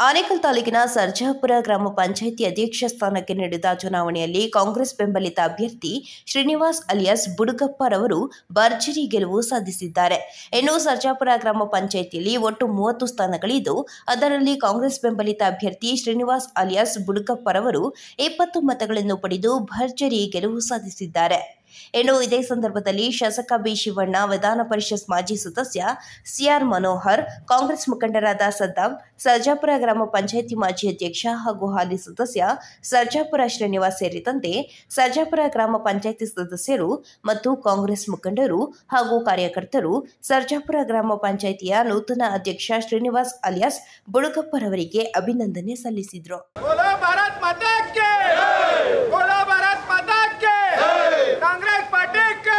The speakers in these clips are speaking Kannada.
ಆನೇಕಲ್ ತಾಲೂಕಿನ ಸರ್ಜಾಪುರ ಗ್ರಾಮ ಪಂಚಾಯಿತಿ ಅಧ್ಯಕ್ಷ ಸ್ಥಾನಕ್ಕೆ ನಡೆದ ಚುನಾವಣೆಯಲ್ಲಿ ಕಾಂಗ್ರೆಸ್ ಬೆಂಬಲಿತ ಅಭ್ಯರ್ಥಿ ಶ್ರೀನಿವಾಸ್ ಅಲಿಯಾಸ್ ಬುಡುಗಪ್ಪರವರು ಭರ್ಜರಿ ಗೆಲುವು ಸಾಧಿಸಿದ್ದಾರೆ ಇನ್ನು ಸರ್ಜಾಪುರ ಗ್ರಾಮ ಪಂಚಾಯಿತಿಯಲ್ಲಿ ಒಟ್ಟು ಮೂವತ್ತು ಸ್ಥಾನಗಳಿದ್ದು ಅದರಲ್ಲಿ ಕಾಂಗ್ರೆಸ್ ಬೆಂಬಲಿತ ಅಭ್ಯರ್ಥಿ ಶ್ರೀನಿವಾಸ್ ಅಲಿಯಾಸ್ ಬುಡುಗಪ್ಪರವರು ಇಪ್ಪತ್ತು ಮತಗಳನ್ನು ಪಡೆದು ಭರ್ಜರಿ ಗೆಲುವು ಸಾಧಿಸಿದ್ದಾರೆ ಇನ್ನು ಇದೇ ಸಂದರ್ಭದಲ್ಲಿ ಶಾಸಕ ಬಿ ಶಿವಣ್ಣ ವಿಧಾನ ಪರಿಷತ್ ಮಾಜಿ ಸದಸ್ಯ ಸಿಆರ್ ಮನೋಹರ್ ಕಾಂಗ್ರೆಸ್ ಮುಖಂಡರಾದ ಸದ್ದಾಂ ಸರ್ಜಾಪುರ ಗ್ರಾಮ ಪಂಚಾಯಿತಿ ಮಾಜಿ ಅಧ್ಯಕ್ಷ ಹಾಗೂ ಹಾಲಿ ಸದಸ್ಯ ಸರ್ಜಾಪುರ ಶ್ರೀನಿವಾಸ್ ಸೇರಿದಂತೆ ಸರ್ಜಾಪುರ ಗ್ರಾಮ ಪಂಚಾಯಿತಿ ಸದಸ್ಯರು ಮತ್ತು ಕಾಂಗ್ರೆಸ್ ಮುಖಂಡರು ಹಾಗೂ ಕಾರ್ಯಕರ್ತರು ಸರ್ಜಾಪುರ ಗ್ರಾಮ ಪಂಚಾಯಿತಿಯ ನೂತನ ಅಧ್ಯಕ್ಷ ಶ್ರೀನಿವಾಸ್ ಅಲಿಯಾಸ್ ಬುಡುಗಪ್ಪರವರಿಗೆ ಅಭಿನಂದನೆ ಸಲ್ಲಿಸಿದರು बोलो भारत माता के बोलो भारत माता के कांग्रेस पार्टी के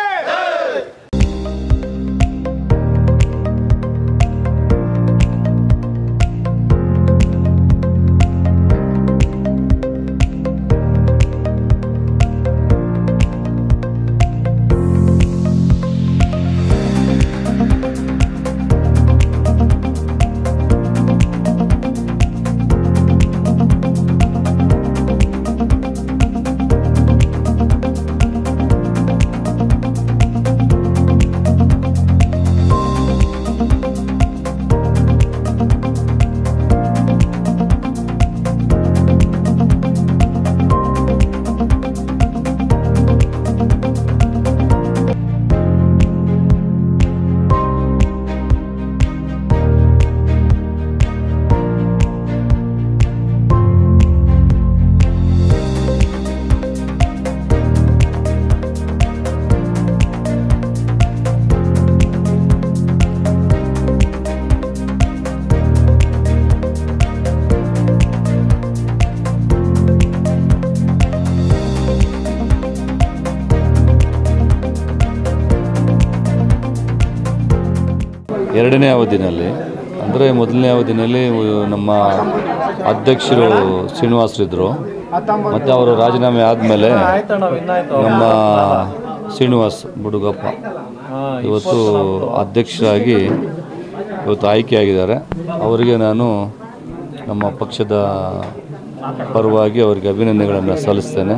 ಎರಡನೇ ಅವಧಿನಲ್ಲಿ ಅಂದರೆ ಮೊದಲನೇ ಅವಧಿನಲ್ಲಿ ಉ- ನಮ್ಮ ಅಧ್ಯಕ್ಷರು ಶ್ರೀನಿವಾಸರಿದ್ದರು ಮತ್ತು ಅವರು ರಾಜೀನಾಮೆ ಆದಮೇಲೆ ನಮ್ಮ ಶ್ರೀನಿವಾಸ್ ಬುಡುಗಪ್ಪ ಇವತ್ತು ಅಧ್ಯಕ್ಷರಾಗಿ ಇವತ್ತು ಆಯ್ಕೆಯಾಗಿದ್ದಾರೆ ಅವರಿಗೆ ನಾನು ನಮ್ಮ ಪಕ್ಷದ ಪರವಾಗಿ ಅವರಿಗೆ ಅಭಿನಂದನೆಗಳನ್ನು ಸಲ್ಲಿಸ್ತೇನೆ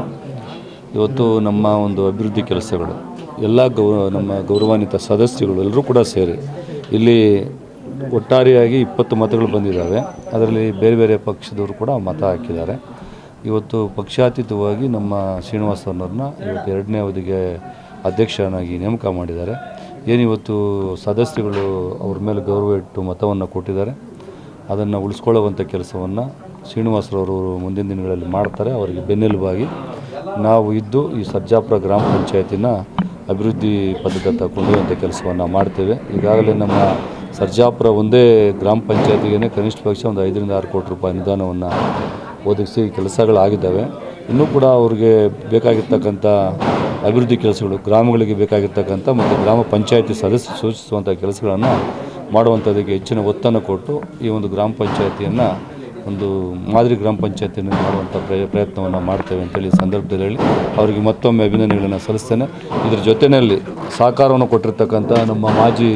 ಇವತ್ತು ನಮ್ಮ ಒಂದು ಅಭಿವೃದ್ಧಿ ಕೆಲಸಗಳು ಎಲ್ಲ ಗೌ ನಮ್ಮ ಗೌರವಾನ್ವಿತ ಸದಸ್ಯಗಳು ಎಲ್ಲರೂ ಕೂಡ ಸೇರಿ ಇಲ್ಲಿ ಒಟ್ಟಾರೆಯಾಗಿ ಇಪ್ಪತ್ತು ಮತಗಳು ಬಂದಿದ್ದಾವೆ ಅದರಲ್ಲಿ ಬೇರೆ ಬೇರೆ ಪಕ್ಷದವರು ಕೂಡ ಮತ ಹಾಕಿದ್ದಾರೆ ಇವತ್ತು ಪಕ್ಷಾತೀತವಾಗಿ ನಮ್ಮ ಶ್ರೀನಿವಾಸ್ ಅನ್ನೋರನ್ನ ಇವತ್ತು ಎರಡನೇ ಅವಧಿಗೆ ಅಧ್ಯಕ್ಷನಾಗಿ ನೇಮಕ ಮಾಡಿದ್ದಾರೆ ಏನಿವತ್ತು ಸದಸ್ಯಗಳು ಅವ್ರ ಮೇಲೆ ಗೌರವ ಇಟ್ಟು ಮತವನ್ನು ಕೊಟ್ಟಿದ್ದಾರೆ ಅದನ್ನು ಉಳಿಸ್ಕೊಳ್ಳುವಂಥ ಕೆಲಸವನ್ನು ಶ್ರೀನಿವಾಸರವರು ಮುಂದಿನ ದಿನಗಳಲ್ಲಿ ಮಾಡ್ತಾರೆ ಅವರಿಗೆ ಬೆನ್ನೆಲುಬಾಗಿ ನಾವು ಇದ್ದು ಈ ಸರ್ಜಾಪುರ ಗ್ರಾಮ ಪಂಚಾಯತಿನ ಅಭಿವೃದ್ಧಿ ಪಥದತ್ತ ಕೊಂಡೊಯ್ಯುವಂಥ ಕೆಲಸವನ್ನು ಮಾಡ್ತೇವೆ ಈಗಾಗಲೇ ನಮ್ಮ ಸರ್ಜಾಪುರ ಒಂದೇ ಗ್ರಾಮ ಪಂಚಾಯತಿಗೆ ಕನಿಷ್ಠ ಪಕ್ಷ ಒಂದು ಐದರಿಂದ ಆರು ಕೋಟಿ ರೂಪಾಯಿ ಅನುದಾನವನ್ನು ಒದಗಿಸಿ ಕೆಲಸಗಳಾಗಿದ್ದಾವೆ ಇನ್ನೂ ಕೂಡ ಅವ್ರಿಗೆ ಬೇಕಾಗಿರ್ತಕ್ಕಂಥ ಅಭಿವೃದ್ಧಿ ಕೆಲಸಗಳು ಗ್ರಾಮಗಳಿಗೆ ಬೇಕಾಗಿರ್ತಕ್ಕಂಥ ಮತ್ತು ಗ್ರಾಮ ಪಂಚಾಯತಿ ಸದಸ್ಯ ಸೂಚಿಸುವಂಥ ಕೆಲಸಗಳನ್ನು ಮಾಡುವಂಥದ್ದಕ್ಕೆ ಹೆಚ್ಚಿನ ಒತ್ತನ್ನು ಕೊಟ್ಟು ಈ ಒಂದು ಗ್ರಾಮ ಪಂಚಾಯತಿಯನ್ನು ಒಂದು ಮಾದರಿ ಗ್ರಾಮ ಪಂಚಾಯತಿಯನ್ನು ಮಾಡುವಂಥ ಪ್ರಯ ಪ್ರಯತ್ನವನ್ನು ಮಾಡ್ತೇವೆ ಅಂತೇಳಿ ಈ ಸಂದರ್ಭದಲ್ಲಿ ಹೇಳಿ ಅವರಿಗೆ ಮತ್ತೊಮ್ಮೆ ಅಭಿನಂದನೆಗಳನ್ನು ಸಲ್ಲಿಸ್ತೇನೆ ಇದ್ರ ಜೊತೆಯಲ್ಲಿ ಸಹಕಾರವನ್ನು ಕೊಟ್ಟಿರ್ತಕ್ಕಂಥ ನಮ್ಮ ಮಾಜಿ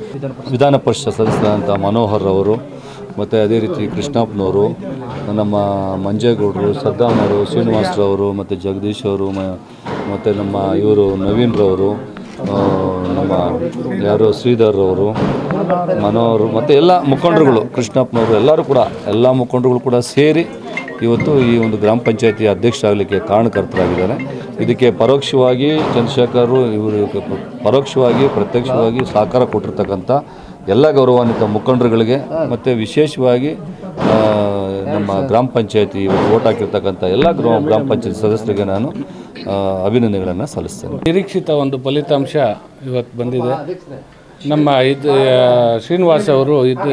ವಿಧಾನ ಪರಿಷತ್ ಸದಸ್ಯರಾದಂಥ ಮನೋಹರ್ ಅವರು ಮತ್ತು ಅದೇ ರೀತಿ ಕೃಷ್ಣಪ್ಪನವರು ನಮ್ಮ ಮಂಜೇಗೌಡರು ಸದ್ದಾಮ್ ಅವರು ಶ್ರೀನಿವಾಸರವರು ಮತ್ತು ಜಗದೀಶ್ ಅವರು ಮತ್ತು ನಮ್ಮ ಇವರು ನವೀನ್ರವರು ಆ, ನಮ್ಮ ಯಾರು ಶ್ರೀಧರ್ ಅವರು ಮನೋಹರ್ ಮತ್ತು ಎಲ್ಲ ಮುಖಂಡರುಗಳು ಕೃಷ್ಣಪ್ಪನವರು ಎಲ್ಲರೂ ಕೂಡ ಎಲ್ಲ ಮುಖಂಡರುಗಳು ಕೂಡ ಸೇರಿ ಇವತ್ತು ಈ ಒಂದು ಗ್ರಾಮ ಪಂಚಾಯತಿ ಅಧ್ಯಕ್ಷರಾಗಲಿಕ್ಕೆ ಕಾರಣಕರ್ತರಾಗಿದ್ದಾರೆ ಇದಕ್ಕೆ ಪರೋಕ್ಷವಾಗಿ ಚಂದ್ರಶೇಖರ್ ಇವರು ಪರೋಕ್ಷವಾಗಿ ಪ್ರತ್ಯಕ್ಷವಾಗಿ ಸಹಕಾರ ಕೊಟ್ಟಿರ್ತಕ್ಕಂಥ ಎಲ್ಲ ಗೌರವಾನ್ವಿತ ಮುಖಂಡರುಗಳಿಗೆ ಮತ್ತು ವಿಶೇಷವಾಗಿ ಆ, ನಮ್ಮ ಗ್ರಾಮ ಪಂಚಾಯತಿ ಓಟ್ ಹಾಕಿರ್ತಕ್ಕಂಥ ಎಲ್ಲ ಗ್ರಾಮ ಗ್ರಾಮ ಪಂಚಾಯತ್ ಸದಸ್ಯರಿಗೆ ನಾನು ಆ, ಅಭಿನಂದನೆಗಳನ್ನು ಸಲ್ಲಿಸ್ತೇನೆ ನಿರೀಕ್ಷಿತ ಒಂದು ಫಲಿತಾಂಶ ಇವತ್ತು ಬಂದಿದೆ ನಮ್ಮ ಇದು ಆ, ಶ್ರೀನಿವಾಸ್ ಅವರು ಇದು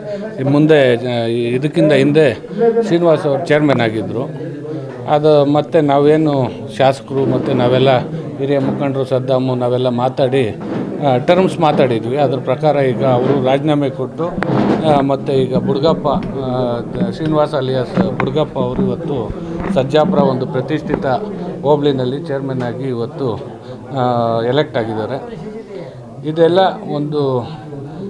ಈ- ಮುಂದೆ ಆ, ಇದಕ್ಕಿಂತ ಹಿಂದೆ ಶ್ರೀನಿವಾಸ್ ಅವರು ಚೇರ್ಮನ್ ಆಗಿದ್ದರು ಅದು ಮತ್ತು ನಾವೇನು ಶಾಸಕರು ಮತ್ತು ನಾವೆಲ್ಲ ಹಿರಿಯ ಮುಖಂಡರು ಸದ್ದಾಮು ನಾವೆಲ್ಲ ಮಾತಾಡಿ ಟರ್ಮ್ಸ್ ಮಾತಾಡಿದ್ವಿ ಅದ್ರ ಪ್ರಕಾರ ಈಗ ಅವರು ರಾಜೀನಾಮೆ ಕೊಟ್ಟು ಮತ್ತು ಈಗ ಬುಡ್ಗಪ್ಪ ಆ, ದ- ಶ್ರೀನಿವಾಸ್ ಅಲಿಯಾಸ್ ಬುಡ್ಗಪ್ಪ ಅವರು ಇವತ್ತು ಸಜ್ಜಾಪುರ ಒಂದು ಪ್ರತಿಷ್ಠಿತ ಹೋಬ್ಳಿನಲ್ಲಿ ಚೇರ್ಮನ್ ಆಗಿ ಇವತ್ತು ಎಲೆಕ್ಟ್ ಆಗಿದ್ದಾರೆ ಇದೆಲ್ಲ ಒಂದು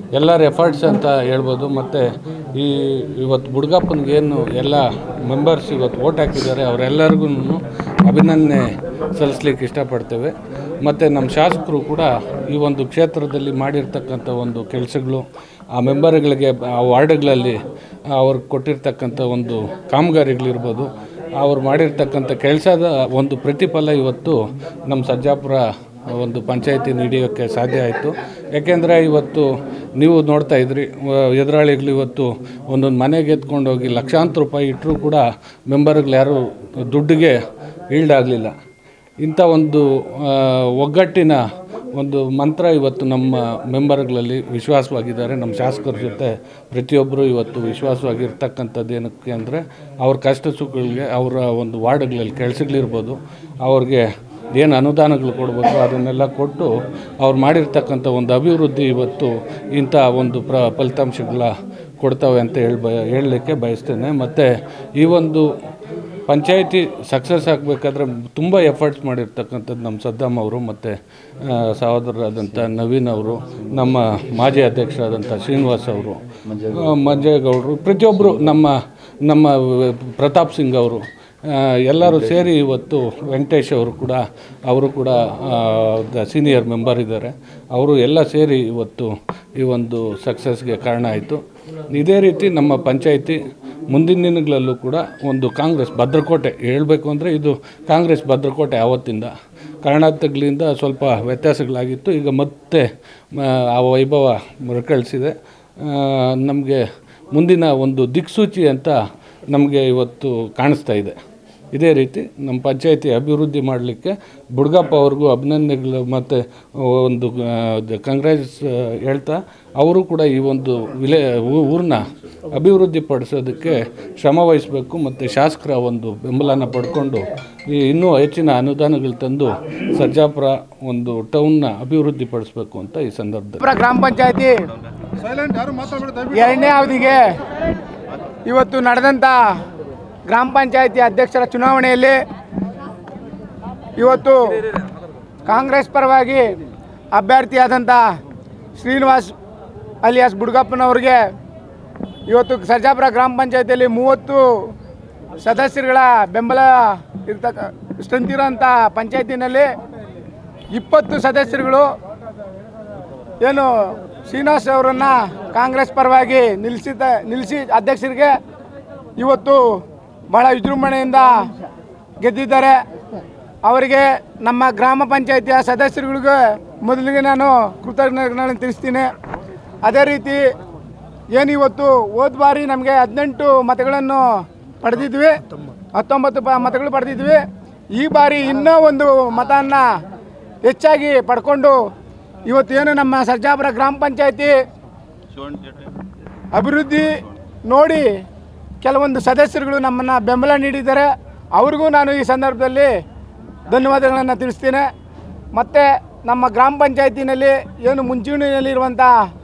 ಎಲ್ಲರ ಎಫರ್ಟ್ಸ್ ಅಂತ ಹೇಳ್ಬೋದು ಮತ್ತು ಈ ಇವತ್ತು ಬುಡ್ಗಪ್ಪನಿಗೆ ಏನು ಎಲ್ಲ ಮೆಂಬರ್ಸ್ ಇವತ್ತು ಓಟ್ ಹಾಕಿದ್ದಾರೆ ಅವರೆಲ್ಲರಿಗೂ ಅಭಿನಂದನೆ ಸಲ್ಲಿಸ್ಲಿಕ್ಕೆ ಇಷ್ಟಪಡ್ತೇವೆ ಮತ್ತು ನಮ್ಮ ಶಾಸಕರು ಕೂಡ ಈ ಒಂದು ಕ್ಷೇತ್ರದಲ್ಲಿ ಮಾಡಿರ್ತಕ್ಕಂಥ ಒಂದು ಕೆಲಸಗಳು ಆ ಮೆಂಬರ್ಗಳಿಗೆ ಆ ವಾರ್ಡ್ಗಳಲ್ಲಿ ಅವ್ರಿಗೆ ಕೊಟ್ಟಿರ್ತಕ್ಕಂಥ ಒಂದು ಕಾಮಗಾರಿಗಳಿರ್ಬೋದು ಅವ್ರು ಮಾಡಿರ್ತಕ್ಕಂಥ ಕೆಲಸದ ಒಂದು ಪ್ರತಿಫಲ ಇವತ್ತು ನಮ್ಮ ಸರ್ಜಾಪುರ ಒಂದು ಪಂಚಾಯತಿ ನೀಡೋಕ್ಕೆ ಸಾಧ್ಯ ಆಯಿತು ಯಾಕೆಂದರೆ ಇವತ್ತು ನೀವು ನೋಡ್ತಾ ಇದ್ರಿ ವ- ಎದುರಾಳಿಗಳು ಇವತ್ತು ಒಂದೊಂದು ಮನೆಗೆ ಎತ್ಕೊಂಡು ಹೋಗಿ ಲಕ್ಷಾಂತರ ರೂಪಾಯಿ ಇಟ್ಟರೂ ಕೂಡ ಮೆಂಬರ್ಗಳು ಯಾರೂ ದುಡ್ಡಿಗೆ ಈಲ್ಡ್ ಆಗಲಿಲ್ಲ ಇಂಥ ಒಂದು ಆ, ಒಗ್ಗಟ್ಟಿನ ಒಂದು ಮಂತ್ರ ಇವತ್ತು ನಮ್ಮ ಮೆಂಬರ್ಗಳಲ್ಲಿ ವಿಶ್ವಾಸವಾಗಿದ್ದಾರೆ ನಮ್ಮ ಶಾಸಕರ ಜೊತೆ ಪ್ರತಿಯೊಬ್ಬರು ಇವತ್ತು ವಿಶ್ವಾಸವಾಗಿರ್ತಕ್ಕಂಥದ್ದು ಏನಕ್ಕೆ ಅಂದರೆ ಅವ್ರ ಕಷ್ಟ ಸುಖಗಳಿಗೆ ಅವರ ಒಂದು ವಾರ್ಡ್ಗಳಲ್ಲಿ ಕೆಲಸಗಳಿರ್ಬೋದು ಅವ್ರಿಗೆ ಏನು ಅನುದಾನಗಳು ಕೊಡಬೇಕು ಅದನ್ನೆಲ್ಲ ಕೊಟ್ಟು ಅವ್ರು ಮಾಡಿರ್ತಕ್ಕಂಥ ಒಂದು ಅಭಿವೃದ್ಧಿ ಇವತ್ತು ಇಂಥ ಒಂದು ಪ್ರ ಫಲಿತಾಂಶಗಳ ಕೊಡ್ತವೆ ಅಂತ ಹೇಳಿ ಬ ಹೇಳಲಿಕ್ಕೆ ಬಯಸ್ತೇನೆ ಮತ್ತು ಈ ಒಂದು ಪಂಚಾಯಿತಿ ಸಕ್ಸಸ್ ಆಗಬೇಕಾದ್ರೆ ತುಂಬ ಎಫರ್ಟ್ಸ್ ಮಾಡಿರ್ತಕ್ಕಂಥದ್ದು ನಮ್ಮ ಸದ್ದಾಮ್ ಅವರು ಮತ್ತು ಸಹೋದರರಾದಂಥ ನವೀನ್ ಅವರು ನಮ್ಮ ಮಾಜಿ ಅಧ್ಯಕ್ಷರಾದಂಥ ಶ್ರೀನಿವಾಸ್ ಅವರು ಆ, ಮಂಜೇಗೌಡರು ಪ್ರತಿಯೊಬ್ಬರು ನಮ್ಮ ನಮ್ಮ ಪ್ರತಾಪ್ ಸಿಂಗ್ ಅವರು ಆ, ಎಲ್ಲರೂ ಸೇರಿ ಇವತ್ತು ವೆಂಕಟೇಶ್ ಅವರು ಕೂಡ ಅವರು ಕೂಡ ಸೀನಿಯರ್ ಮೆಂಬರ್ ಇದ್ದಾರೆ ಅವರು ಎಲ್ಲ ಸೇರಿ ಇವತ್ತು ಈ ಒಂದು ಸಕ್ಸಸ್ಗೆ ಕಾರಣ ಆಯಿತು ಇದೇ ರೀತಿ ನಮ್ಮ ಪಂಚಾಯಿತಿ ಮುಂದಿನ ದಿನಗಳಲ್ಲೂ ಕೂಡ ಒಂದು ಕಾಂಗ್ರೆಸ್ ಭದ್ರಕೋಟೆ ಹೇಳಬೇಕು ಅಂದರೆ ಇದು ಕಾಂಗ್ರೆಸ್ ಭದ್ರಕೋಟೆ ಆವತ್ತಿಂದ ಕಾರಣಾಂತರಗಳಿಂದ ಸ್ವಲ್ಪ ವ್ಯತ್ಯಾಸಗಳಾಗಿತ್ತು ಈಗ ಮತ್ತೆ ಆ, ಆ ವೈಭವ ಮರುಕಳಿಸಿದೆ ನಮಗೆ ಮುಂದಿನ ಒಂದು ದಿಕ್ಸೂಚಿ ಅಂತ ನಮಗೆ ಇವತ್ತು ಕಾಣಿಸ್ತಾ ಇದೆ ಇದೇ ರೀತಿ ನಮ್ಮ ಪಂಚಾಯತಿ ಅಭಿವೃದ್ಧಿ ಮಾಡಲಿಕ್ಕೆ ಬುಡ್ಗಪ್ಪ ಅವ್ರಿಗೂ ಅಭಿನಂದನೆಗಳು ಮತ್ತು ಒಂದು ಕಂಗ್ರ್ಯಾಸ್ ಹೇಳ್ತಾ ಅವರು ಕೂಡ ಈ ಒಂದು ವಿಲೇ ಊ- ಊರನ್ನ ಅಭಿವೃದ್ಧಿ ಪಡಿಸೋದಕ್ಕೆ ಶ್ರಮ ವಹಿಸಬೇಕು ಮತ್ತು ಶಾಸಕರ ಒಂದು ಬೆಂಬಲನ ಪಡ್ಕೊಂಡು ಈ ಇನ್ನೂ ಹೆಚ್ಚಿನ ಅನುದಾನಗಳು ತಂದು ಸರ್ಜಾಪುರ ಒಂದು ಟೌನ್ನ ಅಭಿವೃದ್ಧಿ ಪಡಿಸ್ಬೇಕು ಅಂತ ಈ ಸಂದರ್ಭದಲ್ಲಿ ಪುರ ಗ್ರಾಮ ಪಂಚಾಯತಿ ಎರಡನೇ ಅವಧಿಗೆ ಇವತ್ತು ನಡೆದಂಥ ಗ್ರಾಮ ಪಂಚಾಯತಿ ಅಧ್ಯಕ್ಷರ ಚುನಾವಣೆಯಲ್ಲಿ ಇವತ್ತು ಕಾಂಗ್ರೆಸ್ ಪರವಾಗಿ ಅಭ್ಯರ್ಥಿಯಾದಂಥ ಶ್ರೀನಿವಾಸ್ ಅಲಿಯಾಸ್ ಬುಡ್ಗಪ್ಪನವ್ರಿಗೆ ಇವತ್ತು ಸರ್ಜಾಪುರ ಗ್ರಾಮ ಪಂಚಾಯತಿಯಲ್ಲಿ ಮೂವತ್ತು ಸದಸ್ಯರುಗಳ ಬೆಂಬಲ ಇರ್ತಕ್ಕ ಸ್ಟ್ರೆಂತ್ ಇರೋಂಥ ಪಂಚಾಯತಿನಲ್ಲಿ ಇಪ್ಪತ್ತು ಸದಸ್ಯರುಗಳು ಏನು ಶ್ರೀನಿವಾಸ್ ಅವರನ್ನು ಕಾಂಗ್ರೆಸ್ ಪರವಾಗಿ ನಿಲ್ಲಿಸಿದ ನಿಲ್ಲಿಸಿ ಅಧ್ಯಕ್ಷರಿಗೆ ಇವತ್ತು ಬಹಳ ವಿಜೃಂಭಣೆಯಿಂದ ಗೆದ್ದಿದ್ದಾರೆ ಅವರಿಗೆ ನಮ್ಮ ಗ್ರಾಮ ಪಂಚಾಯತಿಯ ಸದಸ್ಯರುಗಳಿಗೆ ಮೊದಲಿಗೆ ನಾನು ಕೃತಜ್ಞತೆಗಳನ್ನು ತಿಳಿಸ್ತೀನಿ ಅದೇ ರೀತಿ ಏನಿವತ್ತು ಹೋದ ಬಾರಿ ನಮಗೆ ಹದಿನೆಂಟು ಮತಗಳನ್ನು ಪಡೆದಿದ್ವಿ ಹತ್ತೊಂಬತ್ತು ಪ ಮತಗಳು ಪಡೆದಿದ್ವಿ ಈ ಬಾರಿ ಇನ್ನೂ ಒಂದು ಮತವನ್ನು ಹೆಚ್ಚಾಗಿ ಪಡ್ಕೊಂಡು ಇವತ್ತೇನು ನಮ್ಮ ಸರ್ಜಾಪುರ ಗ್ರಾಮ ಪಂಚಾಯತಿ ಅಭಿವೃದ್ಧಿ ನೋಡಿ ಕೆಲವೊಂದು ಸದಸ್ಯರುಗಳು ನಮ್ಮನ್ನು ಬೆಂಬಲ ನೀಡಿದ್ದಾರೆ ಅವ್ರಿಗೂ ನಾನು ಈ ಸಂದರ್ಭದಲ್ಲಿ ಧನ್ಯವಾದಗಳನ್ನು ತಿಳಿಸ್ತೇನೆ ಮತ್ತು ನಮ್ಮ ಗ್ರಾಮ ಪಂಚಾಯತಿನಲ್ಲಿ ಏನು ಮುಂಚೂಣಿಯಲ್ಲಿರುವಂಥ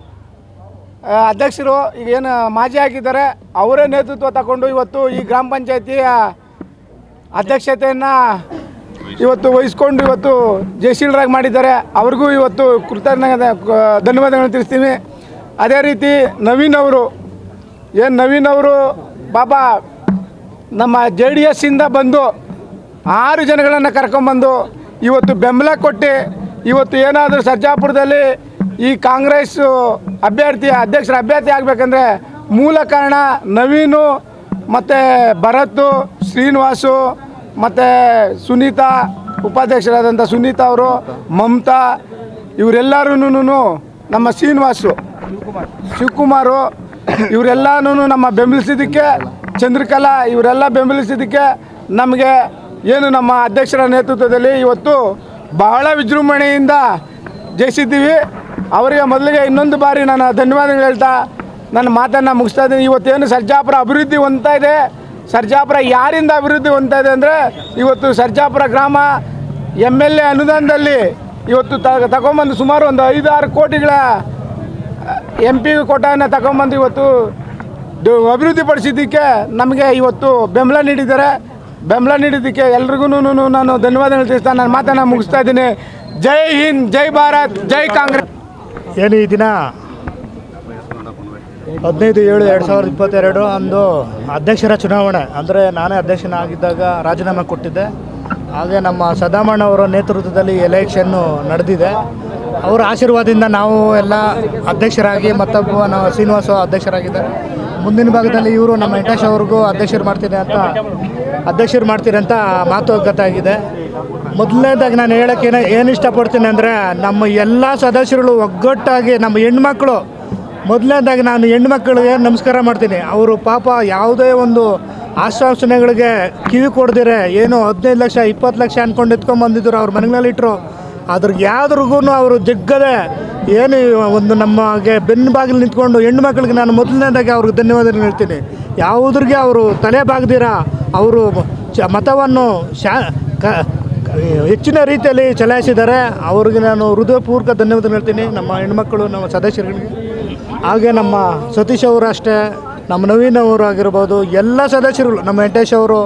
ಆ, ಅಧ್ಯಕ್ಷರು ಈಗ ಏನು ಮಾಜಿ ಆಗಿದ್ದಾರೆ ಅವರೇ ನೇತೃತ್ವ ತಗೊಂಡು ಇವತ್ತು ಈ ಗ್ರಾಮ ಪಂಚಾಯತಿಯ ಅಧ್ಯಕ್ಷತೆಯನ್ನು ಇವತ್ತು ವಹಿಸ್ಕೊಂಡು ಇವತ್ತು ಜಯಶೀಲರಾಗಿ ಮಾಡಿದ್ದಾರೆ ಅವ್ರಿಗೂ ಇವತ್ತು ಕೃತಜ್ಞತೆ ಧನ್ಯವಾದಗಳನ್ನು ತಿಳಿಸ್ತೀನಿ ಅದೇ ರೀತಿ ನವೀನ್ ಅವರು ಏನು ನವೀನ್ ಅವರು ಬಾಬಾ ನಮ್ಮ ಜೆ ಡಿ ಎಸ್ಸಿಂದ ಬಂದು ಆರು ಜನಗಳನ್ನು ಕರ್ಕೊಂಬಂದು ಇವತ್ತು ಬೆಂಬಲ ಕೊಟ್ಟು ಇವತ್ತು ಏನಾದರೂ ಸರ್ಜಾಪುರದಲ್ಲಿ ಈ ಕಾಂಗ್ರೆಸ್ ಅಭ್ಯರ್ಥಿ ಅಧ್ಯಕ್ಷರ ಅಭ್ಯರ್ಥಿ ಆಗಬೇಕಂದ್ರೆ ಮೂಲ ಕಾರಣ ನವೀನು ಮತ್ತು ಭರತ್ ಶ್ರೀನಿವಾಸು ಮತ್ತು ಸುನೀತಾ ಉಪಾಧ್ಯಕ್ಷರಾದಂಥ ಸುನೀತಾ ಅವರು ಮಮತಾ ಇವರೆಲ್ಲರೂ ನಮ್ಮ ಶ್ರೀನಿವಾಸು ಶಿವಕುಮಾರು ಇವರೆಲ್ಲನೂ ನಮ್ಮ ಬೆಂಬಲಿಸಿದ್ದಕ್ಕೆ ಚಂದ್ರಕಲಾ ಇವರೆಲ್ಲ ಬೆಂಬಲಿಸಿದ್ದಕ್ಕೆ ನಮಗೆ ಏನು ನಮ್ಮ ಅಧ್ಯಕ್ಷರ ನೇತೃತ್ವದಲ್ಲಿ ಇವತ್ತು ಬಹಳ ವಿಜೃಂಭಣೆಯಿಂದ ಜಯಿಸಿದ್ದೀವಿ ಅವರಿಗೆ ಮೊದಲಿಗೆ ಇನ್ನೊಂದು ಬಾರಿ ನಾನು ಧನ್ಯವಾದಗಳು ಹೇಳ್ತಾ ನನ್ನ ಮಾತನ್ನು ಮುಗಿಸ್ತಾ ಇದ್ದೀನಿ ಇವತ್ತೇನು ಸರ್ಜಾಪುರ ಅಭಿವೃದ್ಧಿ ಹೊಂದ್ತಾ ಇದೆ ಸರ್ಜಾಪುರ ಯಾರಿಂದ ಅಭಿವೃದ್ಧಿ ಹೊಂದ್ತಾ ಇದೆ ಅಂದರೆ ಇವತ್ತು ಸರ್ಜಾಪುರ ಗ್ರಾಮ ಎಮ್ ಎಲ್ ಎ ಅನುದಾನದಲ್ಲಿ ಇವತ್ತು ತ ತಗೊಂಬಂದು ಸುಮಾರು ಒಂದು ಐದಾರು ಕೋಟಿಗಳ ಎಂ ಪಿ ಕೋಟಾನ ತಗೊಂಬಂದು ಇವತ್ತು ದು- ಅಭಿವೃದ್ಧಿಪಡಿಸಿದ್ದಕ್ಕೆ ನಮಗೆ ಇವತ್ತು ಬೆಂಬಲ ನೀಡಿದ್ದಾರೆ ಬೆಂಬಲ ನೀಡಿದ್ದಕ್ಕೆ ಎಲ್ರಿಗೂ ನಾನು ಧನ್ಯವಾದಗಳು ತಿಳಿಸ್ತಾ ನನ್ನ ಮಾತನ್ನು ಮುಗಿಸ್ತಾ ಇದ್ದೀನಿ ಜೈ ಹಿಂದ್ ಜೈ ಭಾರತ್ ಜೈ ಕಾಂಗ್ರೆಸ್ ಏನು ಈ ದಿನ ಹದಿನೈದು ಏಳು ಎರಡು ಸಾವಿರದ ಇಪ್ಪತ್ತೆರಡು ಅಂದು ಅಧ್ಯಕ್ಷರ ಚುನಾವಣೆ ಅಂದರೆ ನಾನೇ ಅಧ್ಯಕ್ಷನಾಗಿದ್ದಾಗ ರಾಜೀನಾಮೆ ಕೊಟ್ಟಿದ್ದೆ ಹಾಗೆ ನಮ್ಮ ಸದಾಮಣ್ಣವರ ನೇತೃತ್ವದಲ್ಲಿ ಎಲೆಕ್ಷನ್ನು ನಡೆದಿದೆ ಅವರ ಆಶೀರ್ವಾದದಿಂದ ನಾವು ಎಲ್ಲ ಅಧ್ಯಕ್ಷರಾಗಿ ಮತ್ತೊಬ್ಬ ನಾವು ಶ್ರೀನಿವಾಸ ಅಧ್ಯಕ್ಷರಾಗಿದ್ದಾರೆ ಮುಂದಿನ ಭಾಗದಲ್ಲಿ ಇವರು ನಮ್ಮ ವೆಂಕಟೇಶ್ ಅವ್ರಿಗೂ ಅಧ್ಯಕ್ಷರು ಮಾಡ್ತೀನಿ ಅಂತ ಅಧ್ಯಕ್ಷರು ಮಾಡ್ತೀನಿ ಅಂತ ಮಾತುಕತೆ ಆಗಿದೆ ಮೊದಲನೇದಾಗಿ ನಾನು ಹೇಳೋಕ್ಕೆ ಏನು ಏನು ಇಷ್ಟಪಡ್ತೀನಿ ಅಂದರೆ ನಮ್ಮ ಎಲ್ಲ ಸದಸ್ಯರುಗಳು ಒಗ್ಗಟ್ಟಾಗಿ ನಮ್ಮ ಹೆಣ್ಮಕ್ಳು ಮೊದಲನೇದಾಗಿ ನಾನು ಹೆಣ್ಮಕ್ಳಿಗೆ ನಮಸ್ಕಾರ ಮಾಡ್ತೀನಿ ಅವರು ಪಾಪ ಯಾವುದೇ ಒಂದು ಆಶ್ವಾಸನೆಗಳಿಗೆ ಕಿವಿ ಕೊಡ್ದಿರೆ ಏನು ಹದಿನೈದು ಲಕ್ಷ ಇಪ್ಪತ್ತು ಲಕ್ಷ ಅಂದ್ಕೊಂಡು ಎತ್ಕೊಂಡ್ಬಂದಿದ್ರು ಅವ್ರ ಮನೆಗಳಲ್ಲಿಟ್ಟರು ಅದ್ರ ಯಾವ್ದ್ರಿಗೂ ಅವರು ಜಗ್ಗದೆ ಏನು ಒಂದು ನಮಗೆ ಬೆನ್ನು ಬಾಗಿಲು ನಿಂತ್ಕೊಂಡು ಹೆಣ್ಣು ಮಕ್ಕಳಿಗೆ ನಾನು ಮೊದಲನೇದಾಗಿ ಅವ್ರಿಗೆ ಧನ್ಯವಾದ ಹೇಳ್ತೀನಿ ಯಾವುದ್ರಿಗೆ ಅವರು ತಲೆ ಬಾಗ್ದಿರ ಅವರು ಚ ಮತವನ್ನು ಶಾ ಕ ಹೆಚ್ಚಿನ ರೀತಿಯಲ್ಲಿ ಚಲಾಯಿಸಿದ್ದಾರೆ ಅವ್ರಿಗೆ ನಾನು ಹೃದಯಪೂರ್ವಕ ಧನ್ಯವಾದ ಹೇಳ್ತೀನಿ ನಮ್ಮ ಹೆಣ್ಮಕ್ಳು ನಮ್ಮ ಸದಸ್ಯರುಗಳಿಗೆ ಹಾಗೆ ನಮ್ಮ ಸತೀಶ್ ಅವರು ಅಷ್ಟೇ ನಮ್ಮ ನವೀನ್ ಅವರು ಆಗಿರ್ಬೋದು ಎಲ್ಲ ಸದಸ್ಯರುಗಳು ನಮ್ಮ ವೆಂಕಟೇಶ್ ಅವರು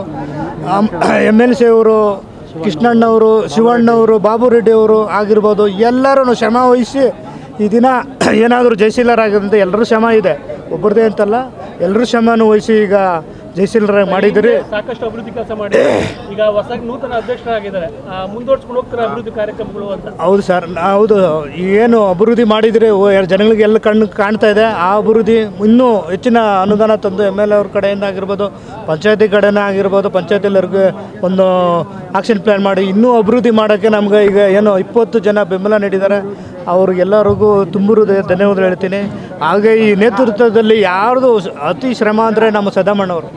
ಎಮ್ ಎಲ್ ಸಿ ಅವರು ಕೃಷ್ಣಣ್ಣವರು ಶಿವಣ್ಣವರು ಬಾಬು ರೆಡ್ಡಿ ಅವರು ಆಗಿರ್ಬೋದು ಎಲ್ಲರೂ ಶ್ರಮ ವಹಿಸಿ ಈ ದಿನ ಏನಾದರೂ ಜಯಶೀಲರಾಗಿದ್ದಂಥ ಎಲ್ಲರೂ ಶ್ರಮ ಇದೆ ಒಬ್ಬರದೇ ಅಂತಲ್ಲ ಎಲ್ಲರೂ ಶ್ರಮನೂ ವಹಿಸಿ ಈಗ ಜಯಶೀಲರಾಗಿ ಮಾಡಿದ್ದೀರಿ ಸಾಕಷ್ಟು ಅಭಿವೃದ್ಧಿ ಕೆಲಸ ಮಾಡಿ ಈಗ ಹೊಸದಾಗಿ ನೂತನ ಅಧ್ಯಕ್ಷರಾಗಿದ್ದಾರೆ ಆ, ಮುಂದುವರ್ಸ್ಕೊಂಡು ಹೋಗ್ತಾರೆ ಅಭಿವೃದ್ಧಿ ಕಾರ್ಯಕ್ರಮಗಳು ಅಂತ ಹೌದು ಸರ್ ನಾ- ಹೌದು ಏನು ಅಭಿವೃದ್ಧಿ ಮಾಡಿದರೆ ಜನಗಳಿಗೆ ಎಲ್ಲ ಕಣ್ಣು ಕಾಣ್ತಾ ಇದೆ ಆ ಅಭಿವೃದ್ಧಿ ಇನ್ನೂ ಹೆಚ್ಚಿನ ಅನುದಾನ ತಂದು ಎಮ್ ಎಲ್ ಎ ಅವ್ರ ಕಡೆಯಿಂದ ಆಗಿರ್ಬೋದು ಪಂಚಾಯತಿ ಕಡೆನೇ ಆಗಿರ್ಬೋದು ಪಂಚಾಯತಿಯಲ್ಲರಿಗೆ ಒಂದು ಆಕ್ಷನ್ ಪ್ಲ್ಯಾನ್ ಮಾಡಿ ಇನ್ನೂ ಅಭಿವೃದ್ಧಿ ಮಾಡೋಕ್ಕೆ ನಮ್ಗೆ ಈಗ ಏನು ಇಪ್ಪತ್ತು ಜನ ಬೆಂಬಲ ನೀಡಿದ್ದಾರೆ ಅವ್ರಿಗೆಲ್ಲರಿಗೂ ತುಂಬಿರುವುದೇ ಧನ್ಯವಾದ ಹೇಳ್ತೀನಿ ಹಾಗೆ ಈ ನೇತೃತ್ವದಲ್ಲಿ ಯಾರ್ದು ಅತಿ ಶ್ರಮ ಅಂದರೆ ನಮ್ಮ ಸದಾಮಣ್ಣವರು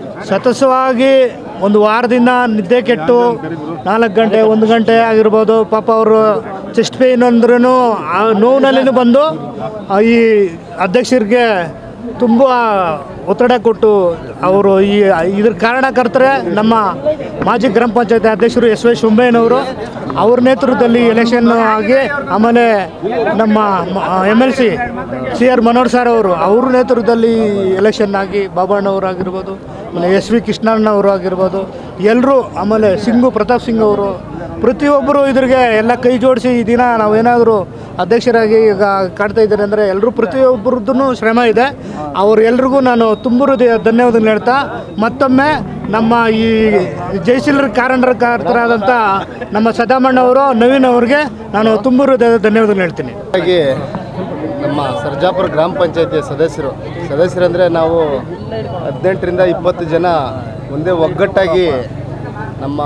ಸತತವಾಗಿ ಒಂದು ವಾರದಿಂದ ನಿದ್ದೆ ಕೆಟ್ಟು ನಾಲ್ಕು ಗಂಟೆ ಒಂದು ಗಂಟೆ ಆಗಿರ್ಬೋದು ಪಾಪ ಅವರು ಚೆಸ್ಟ್ ಪೇಯ್ನ್ ಅಂದ್ರೂ ಆ ನೋವಿನಲ್ಲಿನೂ ಬಂದು ಆ ಈ ಅಧ್ಯಕ್ಷರಿಗೆ ತುಂಬ ಒತ್ತಡ ಕೊಟ್ಟು ಅವರು ಈ ಇದ್ರ ಕಾರಣಕರ್ತರೆ ನಮ್ಮ ಮಾಜಿ ಗ್ರಾಮ ಪಂಚಾಯತಿ ಅಧ್ಯಕ್ಷರು ಎಸ್ ವೈ ಶುಂಬಯ್ಯನವರು ಅವ್ರ ನೇತೃತ್ವದಲ್ಲಿ ಎಲೆಕ್ಷನ್ ಆಗಿ ಆಮೇಲೆ ನಮ್ಮ M L C C R Manohar sir ಅವರು ಅವ್ರ ನೇತೃತ್ವದಲ್ಲಿ ಎಲೆಕ್ಷನ್ ಆಗಿ ಬಾಬಣ್ಣವರು ಆಗಿರ್ಬೋದು ಆಮೇಲೆ ಎಸ್ ವಿ ಕೃಷ್ಣಣ್ಣವರು ಆಗಿರ್ಬೋದು ಎಲ್ಲರೂ ಆಮೇಲೆ ಸಿಂಗು ಪ್ರತಾಪ್ ಸಿಂಗ್ ಅವರು ಪ್ರತಿಯೊಬ್ಬರು ಇದ್ರಿಗೆ ಎಲ್ಲ ಕೈ ಜೋಡಿಸಿ ಈ ದಿನ ನಾವೇನಾದರೂ ಅಧ್ಯಕ್ಷರಾಗಿ ಈಗ ಕಾಣ್ತಾ ಇದ್ದಾರೆ ಅಂದರೆ ಎಲ್ಲರೂ ಪ್ರತಿಯೊಬ್ಬರದ್ದು ಶ್ರಮ ಇದೆ ಅವ್ರೆಲ್ರಿಗೂ ನಾನು ತುಂಬ ಹೃದಯ ಧನ್ಯವಾದ ಹೇಳ್ತಾ ಮತ್ತೊಮ್ಮೆ ನಮ್ಮ ಈ ಜಯಶೀಲರ ಕಾರಣಕರ್ತರಾದಂಥ ನಮ್ಮ ಸದಾಮಣ್ಣವರು ನವೀನ್ ಅವ್ರಿಗೆ ನಾನು ತುಂಬ ಹೃದಯದ ಧನ್ಯವಾದ ಹೇಳ್ತೀನಿ ಹಾಗೆ ನಮ್ಮ ಸರ್ಜಾಪುರ ಗ್ರಾಮ ಪಂಚಾಯತಿಯ ಸದಸ್ಯರು ಸದಸ್ಯರಂದರೆ ನಾವು ಹದಿನೆಂಟರಿಂದ ಇಪ್ಪತ್ತು ಜನ ಒಂದೇ ಒಗ್ಗಟ್ಟಾಗಿ ನಮ್ಮ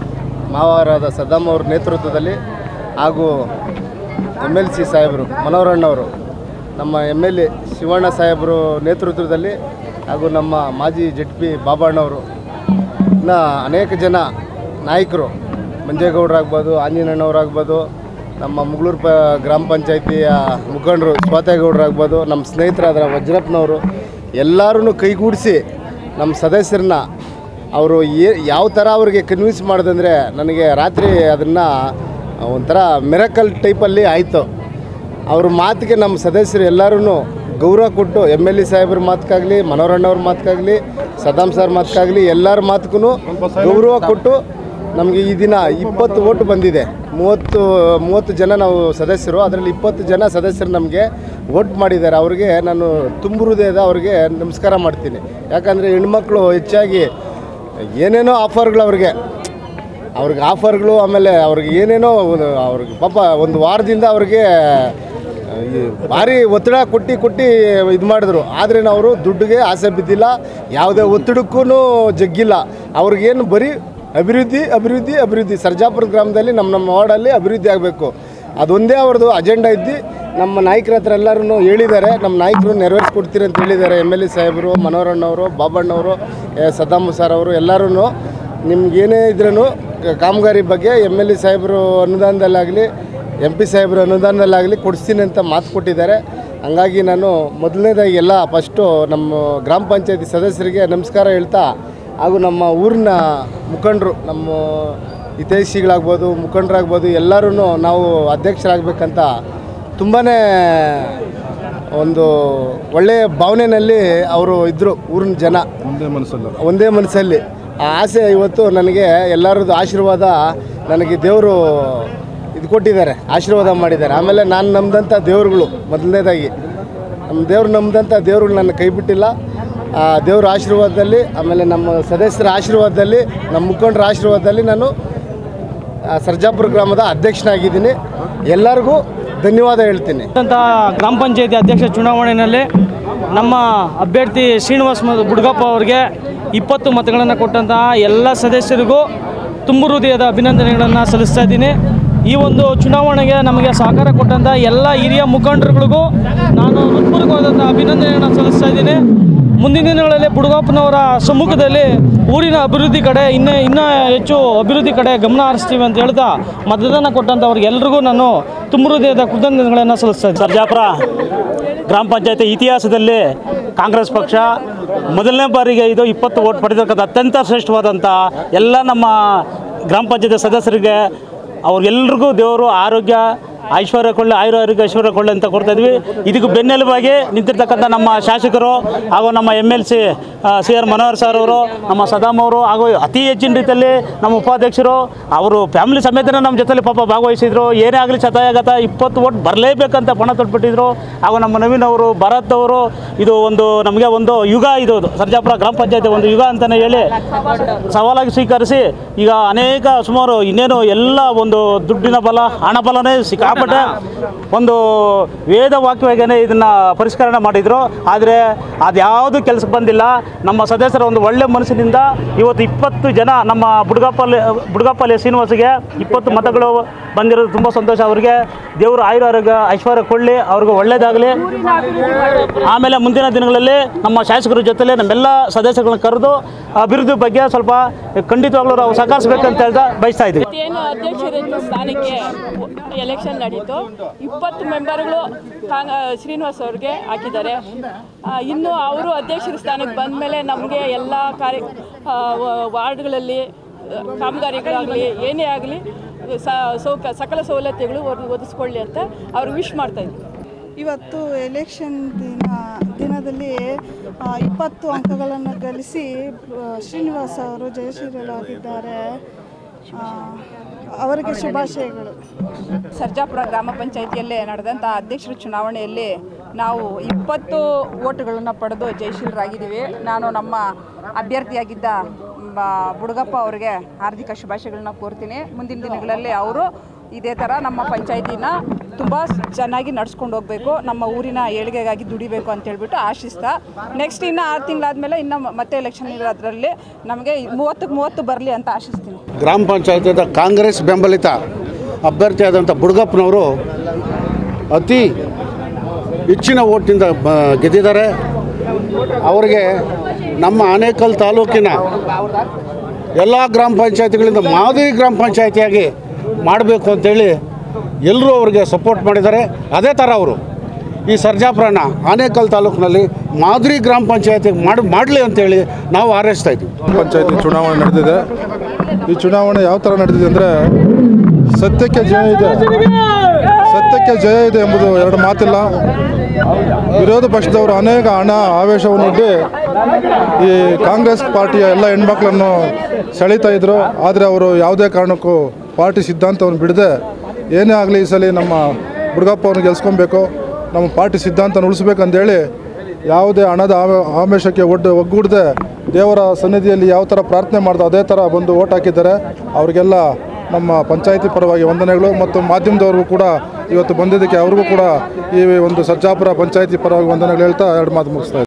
ಮಾವರಾದ ಸದ್ದಾಮ್ ಅವ್ರ ನೇತೃತ್ವದಲ್ಲಿ ಹಾಗೂ ಎಮ್ ಎಲ್ ಸಿ ಸಾಹೇಬರು ಮನೋಹರಣ್ಣವರು ನಮ್ಮ ಎಮ್ ಎಲ್ ಎ ಶಿವಣ್ಣ ಸಾಹೇಬರು ನೇತೃತ್ವದಲ್ಲಿ ಹಾಗೂ ನಮ್ಮ ಮಾಜಿ ಜೆಡ್ ಪಿ ಬಾಬಣ್ಣವರು ಇನ್ನು ಅನೇಕ ಜನ ನಾಯಕರು ಮಂಜೇಗೌಡರಾಗ್ಬೋದು ಆಂಜನೇಯಣ್ಣವರಾಗ್ಬೋದು ನಮ್ಮ ಮುಗಳೂರು ಪ ಗ್ರಾಮ ಪಂಚಾಯತಿಯ ಮುಖಂಡರು ಸ್ವಾತೇಗೌಡರಾಗ್ಬೋದು ನಮ್ಮ ಸ್ನೇಹಿತರಾದ ವಜ್ರಪ್ಪನವರು ಎಲ್ಲರೂ ಕೈಗೂಡಿಸಿ ನಮ್ಮ ಸದಸ್ಯರನ್ನ ಅವರು ಏ ಯಾವ ಥರ ಅವ್ರಿಗೆ ಕನ್ವಿನ್ಸ್ ಮಾಡೋದಂದರೆ ನನಗೆ ರಾತ್ರಿ ಅದನ್ನು ಒಂಥರ ಮೆರಕಲ್ ಟೈಪಲ್ಲಿ ಆಯಿತು ಅವ್ರ ಮಾತಿಗೆ ನಮ್ಮ ಸದಸ್ಯರು ಎಲ್ಲರೂ ಗೌರವ ಕೊಟ್ಟು ಎಮ್ ಎಲ್ ಎ ಸಾಹೇಬ್ರ ಮಾತಕ್ಕಾಗಲಿ ಮನೋರಣ್ಣವ್ರ ಮಾತಕ್ಕಾಗಲಿ ಸದಾಮ್ ಸರ್ ಮಾತಕ್ಕಾಗಲಿ ಎಲ್ಲರ ಮಾತಕ್ಕೂ ಗೌರವ ಕೊಟ್ಟು ನಮಗೆ ಈ ದಿನ ಇಪ್ಪತ್ತು ಓಟು ಬಂದಿದೆ ಮೂವತ್ತು ಮೂವತ್ತು ಜನ ನಾವು ಸದಸ್ಯರು ಅದರಲ್ಲಿ ಇಪ್ಪತ್ತು ಜನ ಸದಸ್ಯರು ನಮಗೆ ವೋಟ್ ಮಾಡಿದ್ದಾರೆ ಅವ್ರಿಗೆ ನಾನು ತುಂಬ ಹೃದಯದ ಅವ್ರಿಗೆ ನಮಸ್ಕಾರ ಮಾಡ್ತೀನಿ ಯಾಕಂದರೆ ಹೆಣ್ಮಕ್ಳು ಹೆಚ್ಚಾಗಿ ಏನೇನೋ ಆಫರ್ಗಳು ಅವ್ರಿಗೆ ಅವ್ರಿಗೆ ಆಫರ್ಗಳು ಆಮೇಲೆ ಅವ್ರಿಗೆ ಏನೇನೋ ಒಂದು ಅವ್ರಿಗೆ ಪಾಪ ಒಂದು ವಾರದಿಂದ ಅವ್ರಿಗೆ ಈ ಭಾರಿ ಒತ್ತಡ ಕೊಟ್ಟು ಕೊಟ್ಟು ಇದು ಮಾಡಿದ್ರು ಆದರೆ ಅವರು ದುಡ್ಡಿಗೆ ಆಸೆ ಬಿದ್ದಿಲ್ಲ ಯಾವುದೇ ಒತ್ತಡಕ್ಕೂ ಜಗ್ಗಿಲ್ಲ ಅವ್ರಿಗೇನು ಬರೀ ಅಭಿವೃದ್ಧಿ ಅಭಿವೃದ್ಧಿ ಅಭಿವೃದ್ಧಿ ಸರ್ಜಾಪುರ ಗ್ರಾಮದಲ್ಲಿ ನಮ್ಮ ನಮ್ಮ ವಾರ್ಡಲ್ಲಿ ಅಭಿವೃದ್ಧಿ ಆಗಬೇಕು ಅದೊಂದೇ ಅವ್ರದ್ದು ಅಜೆಂಡಾ ಇದ್ದು ನಮ್ಮ ನಾಯಕರ ಹತ್ರ ಎಲ್ಲರೂ ಹೇಳಿದ್ದಾರೆ ನಮ್ಮ ನಾಯಕರು ನೆರವೇರಿಸ್ಕೊಡ್ತೀರಿ ಅಂತ ಹೇಳಿದ್ದಾರೆ ಎಮ್ ಎಲ್ ಎ ಸಾಹೇಬರು ಮನೋಹರಣ್ಣವರು ಬಾಬಣ್ಣವರು ಎ, ಸದ್ದಾಮ್ ಸರ್ ಅವರು ಎಲ್ಲರೂ ನಿಮ್ಗೇನೇ ಇದ್ರೂ ಕಾಮಗಾರಿ ಬಗ್ಗೆ ಎಮ್ ಎಲ್ ಎ ಸಾಹೇಬರು ಅನುದಾನದಲ್ಲಾಗಲಿ ಎಂ ಪಿ ಸಾಹೇಬರು ಅನುದಾನದಲ್ಲಾಗಲಿ ಕೊಡಿಸ್ತೀನಿ ಅಂತ ಮಾತು ಕೊಟ್ಟಿದ್ದಾರೆ ಹಂಗಾಗಿ ನಾನು ಮೊದಲನೇದಾಗಿ ಎಲ್ಲ ಫಸ್ಟು ನಮ್ಮ ಗ್ರಾಮ ಪಂಚಾಯತಿ ಸದಸ್ಯರಿಗೆ ನಮಸ್ಕಾರ ಹೇಳ್ತಾ ಹಾಗೂ ನಮ್ಮ ಊರಿನ ಮುಖಂಡರು ನಮ್ಮ ಹಿತೈಷಿಗಳಾಗ್ಬೋದು ಮುಖಂಡರಾಗ್ಬೋದು ಎಲ್ಲರೂ ನಾವು ಅಧ್ಯಕ್ಷರಾಗಬೇಕಂತ ತುಂಬಾ ಒಂದು ಒಳ್ಳೆಯ ಭಾವನೆಯಲ್ಲಿ ಅವರು ಇದ್ದರು ಊರಿನ ಜನ ಒಂದೇ ಮನಸ್ಸಲ್ಲಿ ಒಂದೇ ಮನಸ್ಸಲ್ಲಿ ಆ ಆಸೆ ಇವತ್ತು ನನಗೆ ಎಲ್ಲರದ್ದು ಆಶೀರ್ವಾದ ನನಗೆ ದೇವರು ಇದು ಕೊಟ್ಟಿದ್ದಾರೆ ಆಶೀರ್ವಾದ ಮಾಡಿದ್ದಾರೆ ಆಮೇಲೆ ನಾನು ನಂಬಿದಂಥ ದೇವರುಗಳು ಮೊದಲನೇದಾಗಿ ನಮ್ಮ ದೇವ್ರು ನಂಬಿದಂಥ ದೇವ್ರು ನನ್ನ ಕೈ ಬಿಟ್ಟಿಲ್ಲ ಆ ದೇವ್ರ ಆಶೀರ್ವಾದದಲ್ಲಿ ಆಮೇಲೆ ನಮ್ಮ ಸದಸ್ಯರ ಆಶೀರ್ವಾದದಲ್ಲಿ ನಮ್ಮ ಮುಖಂಡರ ಆಶೀರ್ವಾದದಲ್ಲಿ ನಾನು ಆ, ಸರ್ಜಾಪುರ ಗ್ರಾಮದ ಅಧ್ಯಕ್ಷನಾಗಿದ್ದೀನಿ ಎಲ್ಲರಿಗೂ ಧನ್ಯವಾದ ಹೇಳ್ತೀನಿ ಅಂತ ಗ್ರಾಮ ಪಂಚಾಯತಿ ಅಧ್ಯಕ್ಷ ಚುನಾವಣೆಯಲ್ಲಿ ನಮ್ಮ ಅಭ್ಯರ್ಥಿ ಶ್ರೀನಿವಾಸ್ ಮ- ಬುಡ್ಗಪ್ಪ ಅವರಿಗೆ ಇಪ್ಪತ್ತು ಮತಗಳನ್ನು ಕೊಟ್ಟಂತಹ ಎಲ್ಲ ಸದಸ್ಯರಿಗೂ ತುಂಬು ಹೃದಯದ ಅಭಿನಂದನೆಗಳನ್ನು ಸಲ್ಲಿಸ್ತಾ ಇದ್ದೀನಿ ಈ ಒಂದು ಚುನಾವಣೆಗೆ ನಮಗೆ ಸಹಕಾರ ಕೊಟ್ಟಂಥ ಎಲ್ಲ ಹಿರಿಯ ಮುಖಂಡರುಗಳಿಗೂ ನಾನು ಹೃತ್ಪೂರ್ವಕವಾದಂಥ ಅಭಿನಂದನೆಯನ್ನು ಸಲ್ಲಿಸ್ತಾ ಇದ್ದೀನಿ ಮುಂದಿನ ದಿನಗಳಲ್ಲಿ ಬುಡುಗಪ್ಪನವರ ಸಮ್ಮುಖದಲ್ಲಿ ಊರಿನ ಅಭಿವೃದ್ಧಿ ಕಡೆ ಇನ್ನೂ ಇನ್ನೂ ಹೆಚ್ಚು ಅಭಿವೃದ್ಧಿ ಕಡೆ ಗಮನ ಹರಿಸ್ತೀವಿ ಅಂತ ಹೇಳ್ತಾ ಮತದಾನ ಕೊಟ್ಟಂಥವ್ರಿಗೆ ಎಲ್ರಿಗೂ ನಾನು ತುಂಬ ಹೃದಯದ ಕೃತಜ್ಞತೆಗಳನ್ನು ಸಲ್ಲಿಸ್ತಾ ಇದ್ದೀನಿ ಸರ್ಜಾಪುರ ಗ್ರಾಮ ಪಂಚಾಯತಿ ಇತಿಹಾಸದಲ್ಲಿ ಕಾಂಗ್ರೆಸ್ ಪಕ್ಷ ಮೊದಲನೇ ಬಾರಿಗೆ ಇದು ಇಪ್ಪತ್ತು ಓಟ್ ಪಡೆದಿರ್ತಕ್ಕಂಥ ಅತ್ಯಂತ ಶ್ರೇಷ್ಠವಾದಂಥ ಎಲ್ಲ ನಮ್ಮ ಗ್ರಾಮ ಪಂಚಾಯತಿ ಸದಸ್ಯರಿಗೆ ಅವ್ರಿಗೆಲ್ರಿಗೂ ದೇವರು ಆರೋಗ್ಯ ಐಶ್ವರ್ಯ ಕೊಳ್ಳೆ ಆಯುರ ಆರೋಗ್ಯ ಐಶ್ವರ್ಯ ಕೊಳ್ಳೆ ಅಂತ ಕೊಡ್ತಾ ಇದ್ವಿ ಇದಕ್ಕೆ ಬೆನ್ನೆಲುಬಾಗಿ ನಿಂತಿರ್ತಕ್ಕಂಥ ನಮ್ಮ ಶಾಸಕರು ಹಾಗೂ ನಮ್ಮ M L C C R Manohar sir ಅವರು ನಮ್ಮ ಸದಾಮ್ ಅವರು ಹಾಗೂ ಅತಿ ಹೆಚ್ಚಿನ ರೀತಿಯಲ್ಲಿ ನಮ್ಮ ಉಪಾಧ್ಯಕ್ಷರು ಅವರು ಫ್ಯಾಮಿಲಿ ಸಮೇತನೇ ನಮ್ಮ ಜೊತೆಲಿ ಪಾಪ ಭಾಗವಹಿಸಿದ್ರು ಏನೇ ಆಗಲಿ ಶತಾಯಗತ ಇಪ್ಪತ್ತು ಓಟ್ ಬರಲೇಬೇಕಂತ ಪಣ ತೊಟ್ಬಿಟ್ಟಿದ್ರು ಹಾಗೂ ನಮ್ಮ ನವೀನ್ ಅವರು ಭರತ್ ಅವರು ಇದು ಒಂದು ನಮಗೆ ಒಂದು ಯುಗ ಇದು ಸರ್ಜಾಪುರ ಗ್ರಾಮ ಪಂಚಾಯತಿ ಒಂದು ಯುಗ ಅಂತಲೇ ಹೇಳಿ ಸವಾಲಾಗಿ ಸ್ವೀಕರಿಸಿ ಈಗ ಅನೇಕ ಸುಮಾರು ಇನ್ನೇನು ಎಲ್ಲ ಒಂದು ದುಡ್ಡಿನ ಬಲ ಹಣ ಬಲನೇ ಸಿಕ್ಕಾಪಟ್ಟೆ ಒಂದು ವೇದ ವಾಕ್ಯವಾಗೇ ಇದನ್ನು ಪರಿಷ್ಕರಣೆ ಮಾಡಿದರು ಆದರೆ ಅದ್ಯಾವುದು ಕೆಲಸಕ್ಕೆ ಬಂದಿಲ್ಲ ನಮ್ಮ ಸದಸ್ಯರ ಒಂದು ಒಳ್ಳೆ ಮನಸ್ಸಿನಿಂದ ಇವತ್ತು ಇಪ್ಪತ್ತು ಜನ ನಮ್ಮ ಬುಡ್ಗಪ್ಪಲ್ಲಿ ಬುಡ್ಗಪ್ಪಲ್ಲಿ ಶ್ರೀನಿವಾಸಿಗೆ ಇಪ್ಪತ್ತು ಮತಗಳು ಬಂದಿರೋದು ತುಂಬ ಸಂತೋಷ ಅವರಿಗೆ ದೇವರು ಆಯುರ ಆರೋಗ್ಯ ಐಶ್ವರ್ಯ ಕೊಳ್ಳಿ ಅವ್ರಿಗೆ ಒಳ್ಳೇದಾಗಲಿ ಆಮೇಲೆ ಮುಂದಿನ ದಿನಗಳಲ್ಲಿ ನಮ್ಮ ಶಾಸಕರ ಜೊತೆಲೆ ನಮ್ಮೆಲ್ಲ ಸದಸ್ಯಗಳನ್ನ ಕರೆದು ಅಭಿವೃದ್ಧಿ ಬಗ್ಗೆ ಸ್ವಲ್ಪ ಖಂಡಿತವಾಗ್ಲೂ ನಾವು ಸಹಕರಿಸಬೇಕಂತ ಹೇಳ್ತಾ ಬಯಸ್ತಾ ಇದ್ದೀವಿ ಏನು ಅಧ್ಯಕ್ಷರ ಸ್ಥಾನಕ್ಕೆ ಎಲೆಕ್ಷನ್ ನಡೀತು ಇಪ್ಪತ್ತು ಮೆಂಬರ್ಗಳು ಕಾಂಗ ಶ್ರೀನಿವಾಸ್ ಅವ್ರಿಗೆ ಹಾಕಿದ್ದಾರೆ ಆ, ಇನ್ನು ಅವರು ಅಧ್ಯಕ್ಷರ ಸ್ಥಾನಕ್ಕೆ ಬಂದ ಮೇಲೆ ನಮಗೆ ಎಲ್ಲ ಕಾರ್ಯ ಆ, ವ- ವಾರ್ಡ್ಗಳಲ್ಲಿ ಆ, ಕಾಮಗಾರಿಗಳಾಗಲಿ ಏನೇ ಆಗಲಿ ಸೌಕ ಸಕಲ ಸವಲತ್ತುಗಳು ಒದ್- ಒದಗಿಸ್ಕೊಳ್ಳಿ ಅಂತ ಅವ್ರಿಗೆ ವಿಶ್ ಮಾಡ್ತಾ ಇದ್ದೀವಿ ಇವತ್ತು ಎಲೆಕ್ಷನ್ ದಿನ ದಿನದಲ್ಲಿ ಆ, ಇಪ್ಪತ್ತು ಅಂಕಗಳನ್ನು ಗಳಿಸಿ ಆ, ಶ್ರೀನಿವಾಸ್ ಅವರು ಜಯಶೀಲರಾಗಿದ್ದಾರೆ ಆ, ಅವರಿಗೆ ಶುಭಾಶಯಗಳು ಸರ್ಜಾಪುರ ಗ್ರಾಮ ಪಂಚಾಯಿತಿಯಲ್ಲೇ ನಡೆದಂಥ ಅಧ್ಯಕ್ಷರ ಚುನಾವಣೆಯಲ್ಲಿ ನಾವು ಇಪ್ಪತ್ತು ಓಟುಗಳನ್ನು ಪಡೆದು ಜಯಶೀಲರಾಗಿದ್ದೀವಿ ನಾನು ನಮ್ಮ ಅಭ್ಯರ್ಥಿಯಾಗಿದ್ದ ಮ, ಬುಡುಗಪ್ಪ ಅವರಿಗೆ ಹಾರ್ದಿಕ ಶುಭಾಶಯಗಳನ್ನ ಕೋರ್ತೀನಿ ಮುಂದಿನ ದಿನಗಳಲ್ಲಿ ಅವರು ಇದೇ ಥರ ನಮ್ಮ ಪಂಚಾಯಿತಿನ ತುಂಬ ಚೆನ್ನಾಗಿ ನಡ್ಸ್ಕೊಂಡು ಹೋಗಬೇಕು ನಮ್ಮ ಊರಿನ ಏಳಿಗೆಗಾಗಿ ದುಡಿಬೇಕು ಅಂತ ಹೇಳ್ಬಿಟ್ಟು ಆಶಿಸ್ತಾ ನೆಕ್ಸ್ಟ್ ಇನ್ನು ಆರು ತಿಂಗಳಾದಮೇಲೆ ಇನ್ನು ಮತ್ತೆ ಎಲೆಕ್ಷನ್ ಇರೋದ್ರಲ್ಲಿ ನಮಗೆ ಮೂವತ್ತಕ್ಕೆ ಮೂವತ್ತು ಬರಲಿ ಅಂತ ಆಶಿಸ್ತೀನಿ ಗ್ರಾಮ ಪಂಚಾಯತಿದ ಕಾಂಗ್ರೆಸ್ ಬೆಂಬಲಿತ ಅಭ್ಯರ್ಥಿಯಾದಂಥ ಬುಡ್ಗಪ್ಪನವರು ಅತಿ ಹೆಚ್ಚಿನ ಓಟಿನಿಂದ ಬ- ಗೆದ್ದಿದ್ದಾರೆ ಅವರಿಗೆ ನಮ್ಮ ಆನೇಕಲ್ ತಾಲೂಕಿನ ಎಲ್ಲ ಗ್ರಾಮ ಪಂಚಾಯತಿಗಳಿಂದ ಮಾದರಿ ಗ್ರಾಮ ಪಂಚಾಯತಿಯಾಗಿ ಮಾಡಬೇಕು ಅಂತೇಳಿ ಎಲ್ಲರೂ ಅವರಿಗೆ ಸಪೋರ್ಟ್ ಮಾಡಿದ್ದಾರೆ ಅದೇ ಥರ ಅವರು ಈ ಸರ್ಜಾಪುರನ ಆನೇಕಲ್ ತಾಲೂಕಿನಲ್ಲಿ ಮಾದರಿ ಗ್ರಾಮ ಪಂಚಾಯತಿ ಮಾಡಿ ಮಾಡಲಿ ಅಂತೇಳಿ ನಾವು ಹಾರೈಸ್ತಾ ಇದ್ದೀವಿ ಪಂಚಾಯತಿ ಚುನಾವಣೆ ನಡೆದಿದೆ ಈ ಚುನಾವಣೆ ಯಾವ ಥರ ನಡೆದಿದೆ ಅಂದರೆ ಸತ್ಯಕ್ಕೆ ಜಯ ಇದೆ ಸತ್ಯಕ್ಕೆ ಜಯ ಇದೆ ಎಂಬುದು ಎರಡು ಮಾತಿಲ್ಲ ವಿರೋಧ ಪಕ್ಷದವರು ಅನೇಕ ಹಣ ಆವೇಶವನ್ನೊಡ್ಡಿ ಈ ಕಾಂಗ್ರೆಸ್ ಪಾರ್ಟಿಯ ಎಲ್ಲ ಹೆಣ್ಮಕ್ಳನ್ನು ಸೆಳೀತಾ ಇದ್ರು ಆದರೆ ಅವರು ಯಾವುದೇ ಕಾರಣಕ್ಕೂ ಪಾರ್ಟಿ ಸಿದ್ಧಾಂತವನ್ನು ಬಿಡದೆ ಏನೇ ಆಗಲಿ ಈ ಸಲ ನಮ್ಮ ಬುಡ್ಗಪ್ಪ ಅವ್ರನ್ನ ಗೆಲ್ಸ್ಕೊಬೇಕು ನಮ್ಮ ಪಾರ್ಟಿ ಸಿದ್ಧಾಂತನ ಉಳಿಸ್ಬೇಕಂತೇಳಿ ಯಾವುದೇ ಹಣದ ಆವೆ- ಆಮಿಷಕ್ಕೆ ಒಡ್ಡು ಒಗ್ಗೂಡದೆ ದೇವರ ಸನ್ನಿಧಿಯಲ್ಲಿ ಯಾವ ಥರ ಪ್ರಾರ್ಥನೆ ಮಾಡ್ದೋ ಅದೇ ಥರ ಬಂದು ಓಟ್ ಹಾಕಿದ್ದಾರೆ ಅವರಿಗೆಲ್ಲ ನಮ್ಮ ಪಂಚಾಯತಿ ಪರವಾಗಿ ವಂದನೆಗಳು ಮತ್ತು ಮಾಧ್ಯಮದವ್ರಿಗೂ ಕೂಡ ಇವತ್ತು ಬಂದಿದ್ದಕ್ಕೆ ಅವ್ರಿಗೂ ಕೂಡ ಈ ಒಂದು ಸರ್ಜಾಪುರ ಪಂಚಾಯತಿ ಪರವಾಗಿ ವಂದನೆಗಳು ಹೇಳ್ತಾ ಎರಡು ಮಾತು ಮುಗಿಸ್ತಾ ಇದ್ದೀನಿ.